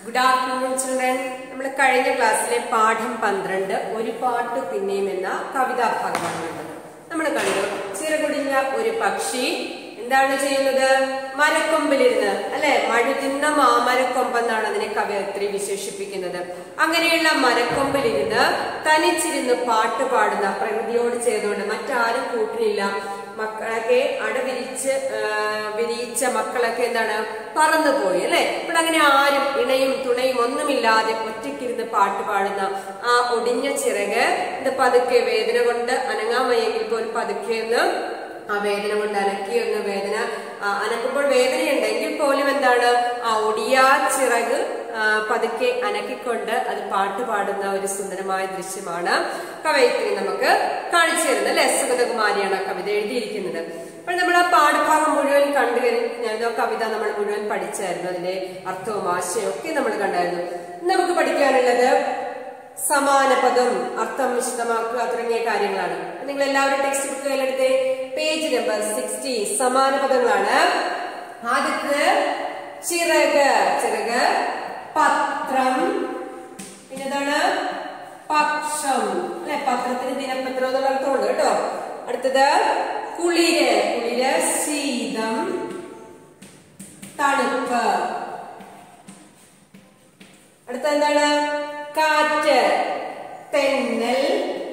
good afternoon children നമ്മൾ കഴിഞ്ഞ ക്ലാസ്സിലെ പാഠം പന്ത്രണ്ട് ഒരു പാട്ട് പിന്നെയും എന്ന കവിതാ ഭാഗമാണ് കണ്ടത് നമ്മൾ കണ്ടു ചിറകുടിഞ്ഞ ഒരു പക്ഷി എന്താണ് ചെയ്യുന്നത് മരക്കൊമ്പിലിരുന്ന് അല്ലെ മഴുതിന്ന മാമരക്കൊമ്പെന്നാണ് അതിനെ കവയത്രി വിശേഷിപ്പിക്കുന്നത് അങ്ങനെയുള്ള മരക്കൊമ്പിലിരുന്ന് തനിച്ചിരുന്ന് പാട്ട് പാടുന്ന പ്രകൃതിയോട് ചെയ്തുകൊണ്ട് മറ്റാരും കൂട്ടിനില്ല മക്കളൊക്കെ അടവിരിച്ച് ആ, വിരിയിച്ച മക്കളൊക്കെ എന്താണ് പറന്നുപോയി അല്ലെ ഇവിടെ അങ്ങനെ ആരും ഇണയും തുണയും ഒന്നുമില്ലാതെ ഒറ്റയ്ക്കിരുന്ന് പാട്ട് പാടുന്ന ആ ഒടിഞ്ഞ ചിറക് ഇത് പതുക്കെ വേദന കൊണ്ട് അനങ്ങാൻ വയ്യെങ്കിൽ പോലും പതുക്കെ ഒന്ന് ആ വേദന കൊണ്ട് അനക്കി ഒന്ന് വേദന ആ, അനക്കുമ്പോൾ വേദനയുണ്ടെങ്കിൽ പോലും എന്താണ് ആ ഒടിയാ ചിറക് ആ, പതുക്കെ അനക്കിക്കൊണ്ട് അത് പാട്ട് പാടുന്ന ഒരു സുന്ദരമായ ദൃശ്യമാണ് കവയിത്രി നമുക്ക് കാണിച്ചു തരുന്നത് അല്ലെ സുഗതകുമാരിയാണ് ആ കവിത എഴുതിയിരിക്കുന്നത് അപ്പോൾ നമ്മൾ ആ പാഠഭാഗം മുഴുവൻ കണ്ടു കഴിഞ്ഞാൽ ആ കവിത നമ്മൾ മുഴുവൻ പഠിച്ചായിരുന്നു അതിന്റെ അർത്ഥവും ആശയവും ഒക്കെ നമ്മൾ കണ്ടായിരുന്നു ഇന്ന് നമുക്ക് പഠിക്കാനുള്ളത് സമാന പദം അർത്ഥം വിശദമാക്കുക തുടങ്ങിയ കാര്യങ്ങളാണ് നിങ്ങൾ എല്ലാവരും ടെക്സ്റ്റ് ബുക്ക് കയ്യിലെടുത്ത് പേജ് നമ്പർ സിക്സ്റ്റി സമാന പദങ്ങളാണ് ആദ്യത്തെ ചിറക് ചിറക് പത്രം പിന്നെന്താണ് പക്ഷം അല്ലെ പത്രത്തിന് ദിനപത്രം എന്നുള്ള അർത്ഥമുണ്ട് കേട്ടോ അടുത്തത് കുളിര് കുളിര് ശീതം തണുപ്പ് അടുത്ത എന്താണ് കാറ്റ് തെന്നൽ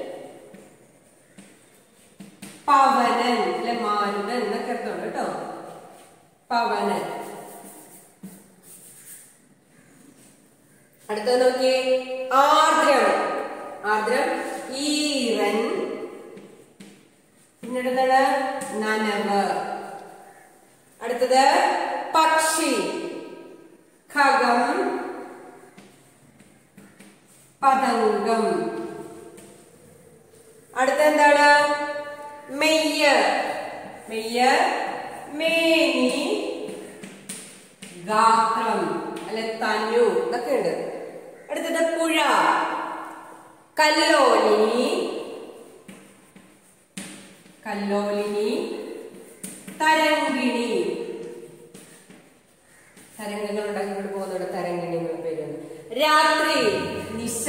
പവനൻ അല്ലെ മാരുതൻ എന്നൊക്കെ അർത്ഥമുണ്ട് കേട്ടോ പവനൻ അടുത്തത് നോക്കിയേ ആർദ്രം ആർദ്രം ഈറൻ പിന്നീട് എന്താണ് നനവ് അടുത്തത് പക്ഷി ഖഗം പതംഗം അടുത്ത എന്താണ് മെയ്യ് മെയ്യ് മേനി ഗാത്രം അല്ലെ തനു ഇതൊക്കെ ഉണ്ട് അടുത്തത് പുഴ കല്ലോലിനി കല്ലോലിനി തരങ്കിണി തരംഗങ്ങൾ ഉണ്ടാക്കിക്കൊണ്ട് പോകുന്നുണ്ട് തരങ്കിണി എന്നുള്ള പേരാണ് രാത്രി നിശ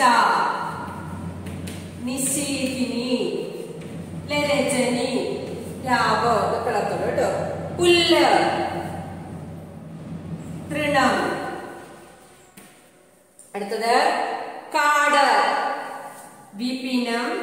നിശീതിനി ലരജനി രാവോ എന്നൊക്കെ അർത്ഥമുണ്ട് കേട്ടോ പുല്ല് തൃണം അടുത്തത് കാട് വിപിനം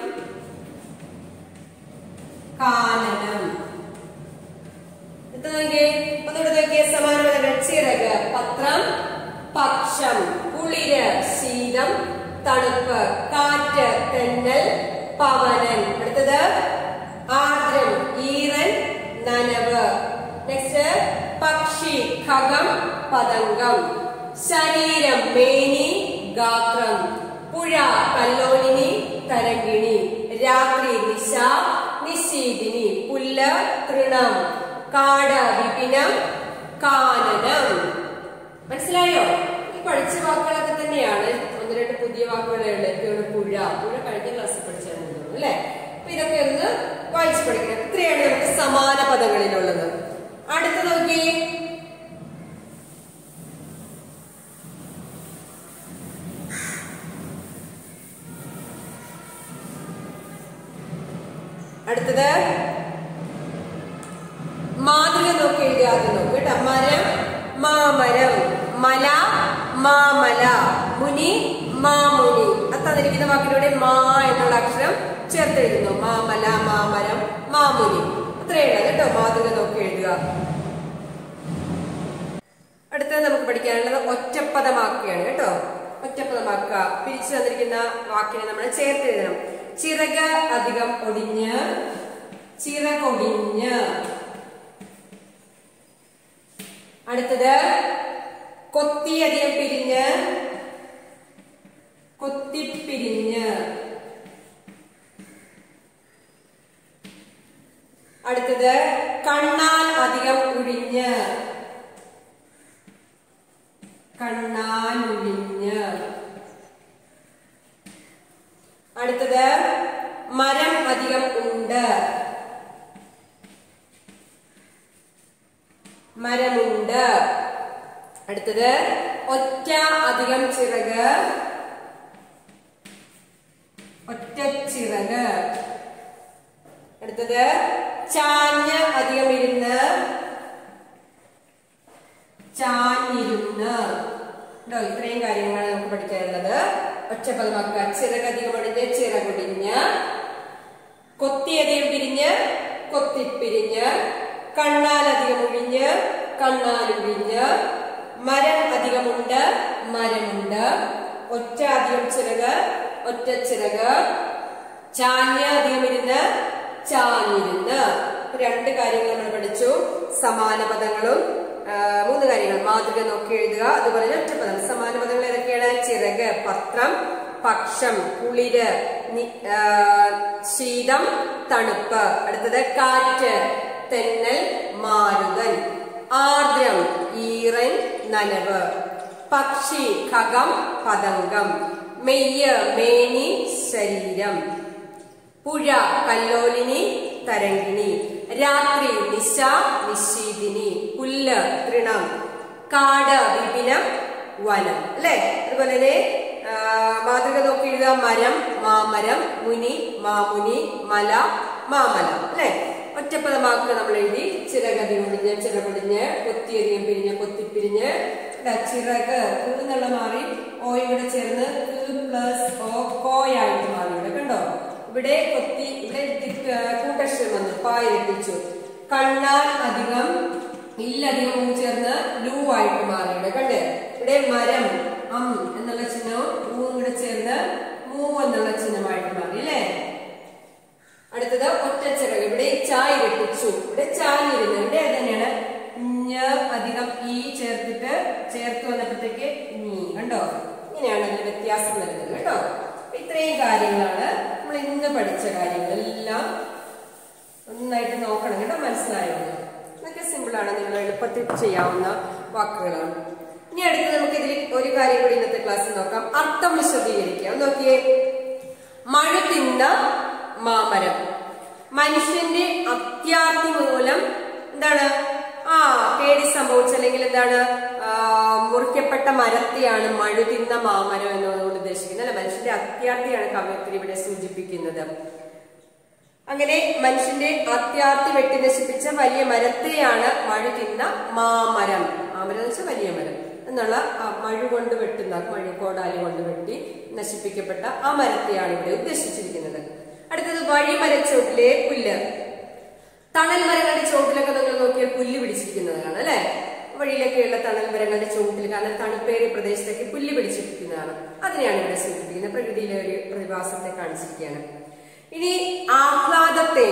കാനനം അടുത്തത് നോക്കിയേ ഒന്നുകൂടെ നോക്കിയേ സമാനപദങ്ങൾ ചിറക് പത്രം പക്ഷം കുളിര് ശീതം തണുപ്പ് കാറ്റ് തെന്നൽ പവനൻ അടുത്തത് ആർദ്രം ഈറൻ നനവ് നെക്സ്റ്റ് പക്ഷി ഖഗം പതംഗം ശരീരം മേനി ഗാത്രം പുഴ കല്ലോലിനി തരങ്കിണി രാത്രി നിശ നിശീതിനി പുല്ല് തൃണം കാട് വിപിനം കാനനം മനസ്സിലായോ ഈ പഠിച്ച വാക്കുകളൊക്കെ തന്നെയാണ് ഒന്ന് രണ്ട് പുതിയ വാക്കുകളേ ഉള്ളൂ എനിക്കുള്ള പുഴ പുഴ കഴിഞ്ഞ ക്ലാസ്സിൽ പഠിച്ചാണെന്ന് തോന്നുന്നു അല്ലെ അപ്പൊ ഇതൊക്കെ ഒന്ന് വായിച്ചു പഠിക്കണം ഇത്രയാണ് നമുക്ക് സമാന പദങ്ങളിലുള്ളത് അടുത്ത നോക്കി അടുത്തത് മാതൃക നോക്കി എഴുതി ആദ്യം നോക്ക് കേട്ടോ മരം മാമരം മല മാമല മുനി മാമുനി അത് തന്നിരിക്കുന്ന വാക്കിലൂടെ മാ എന്നുള്ള അക്ഷരം ചേർത്തെഴുതുന്നു മാമല മാമരം മാമുനി അത്രയുള്ള കേട്ടോ മാതൃക നോക്കി എഴുതുക അടുത്തത് നമുക്ക് പഠിക്കാനുള്ളത് ഒറ്റപ്പദമാക്കുകയാണ് കേട്ടോ ഒറ്റപ്പദമാക്കുക പിരിച്ചു തന്നിരിക്കുന്ന വാക്കിനെ നമ്മൾ ചേർത്തെഴുതണം ചിറക് അധികം ഒടിഞ്ഞ് ചിറകൊടിഞ്ഞ് അടുത്തത് കൊത്തിയധികം പിരിഞ്ഞ് കൊത്തിപ്പിരിഞ്ഞ് അടുത്തത് കണ്ണാൽ അധികം ഉഴിഞ്ഞ് കണ്ണാൽ ഉഴിഞ്ഞ് അടുത്തത് മരം അധികം ഉണ്ട് മരമുണ്ട് അടുത്തത് ഒറ്റ അധികം ചിറക് ഒറ്റ ചിറക് അടുത്തത് ചാഞ്ഞ് അധികം ഇരുന്ന് ചാഞ്ഞിരുന്ന് കേട്ടോ ഇത്രയും കാര്യങ്ങളാണ് നമുക്ക് പഠിക്കാനുള്ളത് ഒറ്റപ്പദമാക്കുക ചിറകധികം ഒടിഞ്ഞ് ചിറകൊടിഞ്ഞ് കൊത്തിയധികം പിരിഞ്ഞ് കൊത്തിപ്പിരിഞ്ഞ് കണ്ണാലധികം ഒഴിഞ്ഞ് കണ്ണാലൊഴിഞ്ഞ് മരം അധികമുണ്ട് മരമുണ്ട് ഒറ്റ അധികം ചിറക് ഒറ്റ ചിറക് ചാഞ്ഞ അധികം ഇരുന്ന് ചാഞ്ഞിരുന്ന് രണ്ട് കാര്യങ്ങൾ നമ്മൾ പഠിച്ചു സമാന പദങ്ങളും ആ, മൂന്ന് കാര്യങ്ങൾ മാതൃക നോക്കി എഴുതുക അതുപോലെ തന്നെ ഒറ്റപ്പദം സമാന പദങ്ങൾ ഏതൊക്കെയാണ് ചിറക് പത്രം പക്ഷം കുളിര് നി- ആ, ശീതം തണുപ്പ് അടുത്തത് കാറ്റ് തെന്നൽ മാരുതൻ ആർദ്രം ഈറൻ നനവ് പക്ഷി ഖഗം പതംഗം മെയ്യ് മേനി ശരീരം പുഴ കല്ലോലിനി തരങ്കിണി രാത്രി നിശ നിശീതിനി പുല്ല് തൃണം കാട് വിപിനം വനം അല്ലെ അതുപോലെ തന്നെ ആ, മാതൃക നോക്കി എഴുതുക മരം മാമരം മുനി മാമുനി മല മാമല അല്ലെ ഒറ്റപ്പദമാക്കുക നമ്മൾ എഴുതി ചിറകതി ഒടിഞ്ഞ് ചിറകൊടിഞ്ഞ് കൊത്തിയധികം പിരിഞ്ഞ് കൊത്തിപ്പിരിഞ്ഞ് ദാ ചിറക് എന്നുള്ള മാറി ഓ ഇവിടെ ചേർന്ന് പ്ലസ് ഓ കോയായിട്ട് മാറി ഇവിടെ കണ്ടോ ഇവിടെ കൊത്തി ഇവിടെ തി- ആ, കൂട്ടക്ഷരം വന്നു പായിരട്ടിച്ചു കണ്ണാൽ അധികം ഇല്ലധികം ഊ ചേർന്ന് ലൂ ആയിട്ട് മാറി ഇവിടെ കണ്ട് ഇവിടെ മരം അം എന്നുള്ള ചിഹ്നവും ഊ കൂടെ ചേർന്ന് മൂ എന്നുള്ള ചിഹ്നമായിട്ട് മാറി അല്ലേ അടുത്തത് ഒറ്റച്ചിറക് ഇവിടെ ചായ് വെട്ടിച്ചു ഇവിടെ ചാഞ്ഞിരുന്നു ഇവിടെ അത് തന്നെയാണ് ഞ അധികം ഈ ചേർത്തിട്ട് ചേർത്ത് വന്നപ്പോഴത്തേക്ക് നീ കണ്ടോ ഇങ്ങനെയാണ് അതിന്റെ വ്യത്യാസം വരുന്നത് കേട്ടോ അപ്പൊ ഇത്രയും കാര്യങ്ങളാണ് നമ്മൾ ഇന്ന് പഠിച്ച കാര്യങ്ങളെല്ലാം നന്നായിട്ട് നോക്കണം കേട്ടോ മനസ്സിലായോ ഇതൊക്കെ സിമ്പിൾ ആണ് നിങ്ങൾ എളുപ്പത്തിൽ ചെയ്യാവുന്ന വാക്കുകളാണ് ഇനി അടുത്ത് നമുക്ക് ഇതിൽ ഒരു കാര്യം കൂടി ഇന്നത്തെ ക്ലാസ്സിൽ നോക്കാം അർത്ഥം വിശദീകരിക്കുക ഒന്ന് നോക്കിയേ മഴ തിന്ന മാമരം മനുഷ്യന്റെ അത്യാർത്തി മൂലം എന്താണ് ആ പേടി സംഭവിച്ച അല്ലെങ്കിൽ എന്താണ് ആ, മുറിക്കപ്പെട്ട മരത്തെയാണ് മഴ തിന്ന മാമരം എന്നതുകൊണ്ട് ഉദ്ദേശിക്കുന്നത് അല്ലെ മനുഷ്യന്റെ അത്യാർത്തിയാണ് കവയത്രി ഇവിടെ സൂചിപ്പിക്കുന്നത് അങ്ങനെ മനുഷ്യന്റെ അത്യാർത്തി വെട്ടി നശിപ്പിച്ച വലിയ മരത്തെയാണ് മഴ തിന്ന മാമരം മാമരം എന്ന് വെച്ചാൽ വലിയ മരം എന്നുള്ള ആ മഴ കൊണ്ട് വെട്ടുന്ന മഴ കോടാലി കൊണ്ട് വെട്ടി നശിപ്പിക്കപ്പെട്ട ആ മരത്തെയാണ് ഇവിടെ ഉദ്ദേശിച്ചിരിക്കുന്നത് അടുത്തത് വഴിമരച്ചോട്ടിലെ പുല്ല് തണൽ മരങ്ങളുടെ ചോട്ടിലൊക്കെ നിങ്ങൾ നോക്കിയാൽ പുല്ല് പിടിച്ചിരിക്കുന്നതാണ് അല്ലെ വഴിയിലൊക്കെയുള്ള തണൽ മരങ്ങളുടെ ചോട്ടിൽ കാരണം തണുപ്പേറിയ പ്രദേശത്തേക്ക് പുല്ല് പിടിച്ചിരിക്കുന്നതാണ് അതിനെയാണ് ഇവിടെ സൂചിപ്പിക്കുന്നത് പ്രകൃതിയിലെ ഒരു പ്രതിഭാസത്തെ കാണിച്ചിരിക്കുകയാണ് ഇനി ആഹ്ലാദത്തെ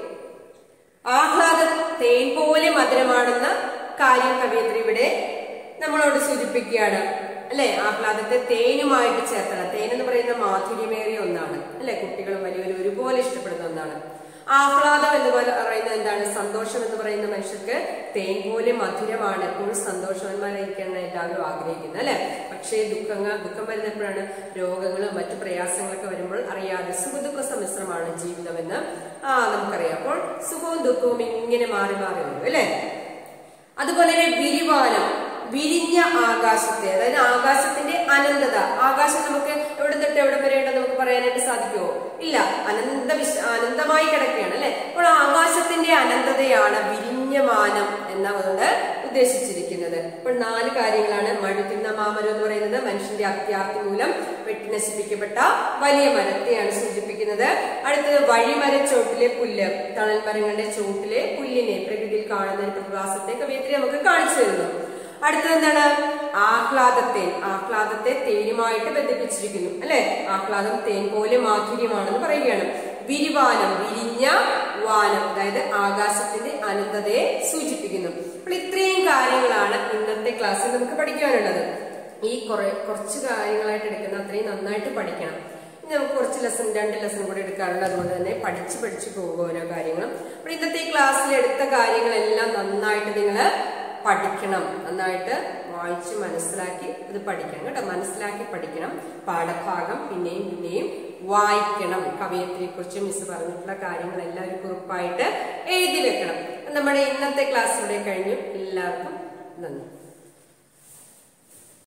ആഹ്ലാദ തേൻ പോലെ മധുരമാണെന്ന കാര്യം കവിയത്രി ഇവിടെ നമ്മളോട് സൂചിപ്പിക്കുകയാണ് അല്ലെ ആഹ്ലാദത്തെ തേനുമായിട്ട് ചേർത്തണം തേൻ എന്ന് പറയുന്ന മാധുര്യമേറിയ ഒന്നാണ് അല്ലെ കുട്ടികളും വലിയവരും ഒരുപോലെ ഇഷ്ടപ്പെടുന്ന ഒന്നാണ് ആഹ്ലാദം എന്ന് പോലെ- പറയുന്നത് എന്താണ് സന്തോഷം എന്ന് പറയുന്ന മനുഷ്യർക്ക് തേൻ പോലെ മധുരമാണ് എപ്പോഴും സന്തോഷവാന്മാരായിരിക്കണം എല്ലാവരും ആഗ്രഹിക്കുന്നത് അല്ലെ പക്ഷേ ദുഃഖങ്ങൾ ദുഃഖം വരുന്നപ്പോഴാണ് രോഗങ്ങളും മറ്റു പ്രയാസങ്ങളൊക്കെ വരുമ്പോൾ അറിയാതെ സുഖദുഃഖ സമ്മിശ്രമാണ് ജീവിതമെന്ന് ആ നമുക്കറിയാം അപ്പോൾ സുഖവും ദുഃഖവും ഇങ്ങനെ മാറി മാറി വരും അല്ലെ അതുപോലെ തന്നെ വിരിവാനം വിരിഞ്ഞ ആകാശത്തെ അതായത് ആകാശത്തിന്റെ അനന്തത ആകാശം നമുക്ക് എവിടെ തൊട്ട് എവിടെ വരെ ഉണ്ടെന്ന് നമുക്ക് പറയാനായിട്ട് സാധിക്കുമോ ഇല്ല അനന്ത വിശ അനന്തമായി കിടക്കുകയാണ് അല്ലെ അപ്പോൾ ആകാശത്തിന്റെ അനന്തതയാണ് വിരിഞ്ഞ മാനം എന്നതുകൊണ്ട് ഉദ്ദേശിച്ചിരിക്കുന്നത് അപ്പോൾ നാല് കാര്യങ്ങളാണ് മഴുത്തിന്ന മാമരം എന്ന് പറയുന്നത് മനുഷ്യന്റെ അത്യാർത്തി മൂലം വെട്ടി നശിപ്പിക്കപ്പെട്ട വലിയ മരത്തെയാണ് സൂചിപ്പിക്കുന്നത് അടുത്തത് വഴിമരച്ചോട്ടിലെ പുല്ല് തണൽ മരങ്ങളുടെ ചോട്ടിലെ പുല്ലിനെ പ്രകൃതിയിൽ കാണുന്ന ഒരു പ്രതിഭാസത്തെ കവിയത്രി നമുക്ക് കാണിച്ചു തരുന്നു അടുത്തത് എന്താണ് ആഹ്ലാദത്തെ ആഹ്ലാദത്തെ തേനുമായിട്ട് ബന്ധിപ്പിച്ചിരിക്കുന്നു അല്ലെ ആഹ്ലാദം തേൻ പോലെ മാധുര്യമാണെന്ന് പറയുകയാണ് വിരിവാനം വിരിഞ്ഞ വാനം അതായത് ആകാശത്തിന്റെ അനന്തതയെ സൂചിപ്പിക്കുന്നു അപ്പോൾ ഇത്രയും കാര്യങ്ങളാണ് ഇന്നത്തെ ക്ലാസ്സിൽ നമുക്ക് പഠിക്കാനുള്ളത് ഈ കുറെ കുറച്ച് കാര്യങ്ങളായിട്ട് എടുക്കുന്ന അത്രയും നന്നായിട്ട് പഠിക്കണം ഇനി നമുക്ക് കുറച്ച് ലെസൺ രണ്ട് ലെസൺ കൂടി എടുക്കാറുണ്ട് അതുകൊണ്ട് തന്നെ പഠിച്ച് പഠിച്ച് പോകുക ഓരോ കാര്യങ്ങളും അപ്പോൾ ഇന്നത്തെ ഈ ക്ലാസ്സിൽ എടുത്ത കാര്യങ്ങളെല്ലാം നന്നായിട്ട് നിങ്ങൾ പഠിക്കണം നന്നായിട്ട് വായിച്ച് മനസ്സിലാക്കി ഇത് പഠിക്കണം കേട്ടോ മനസ്സിലാക്കി പഠിക്കണം പാഠഭാഗം പിന്നെയും പിന്നെയും വായിക്കണം കവയത്രിയെ കുറിച്ച് മിസ് പറഞ്ഞിട്ടുള്ള കാര്യങ്ങളെല്ലാം ഒരു കുറിപ്പായിട്ട് എഴുതി വെക്കണം നമ്മുടെ ഇന്നത്തെ ക്ലാസ് ഇവിടെ കഴിഞ്ഞു എല്ലാവർക്കും നന്ദി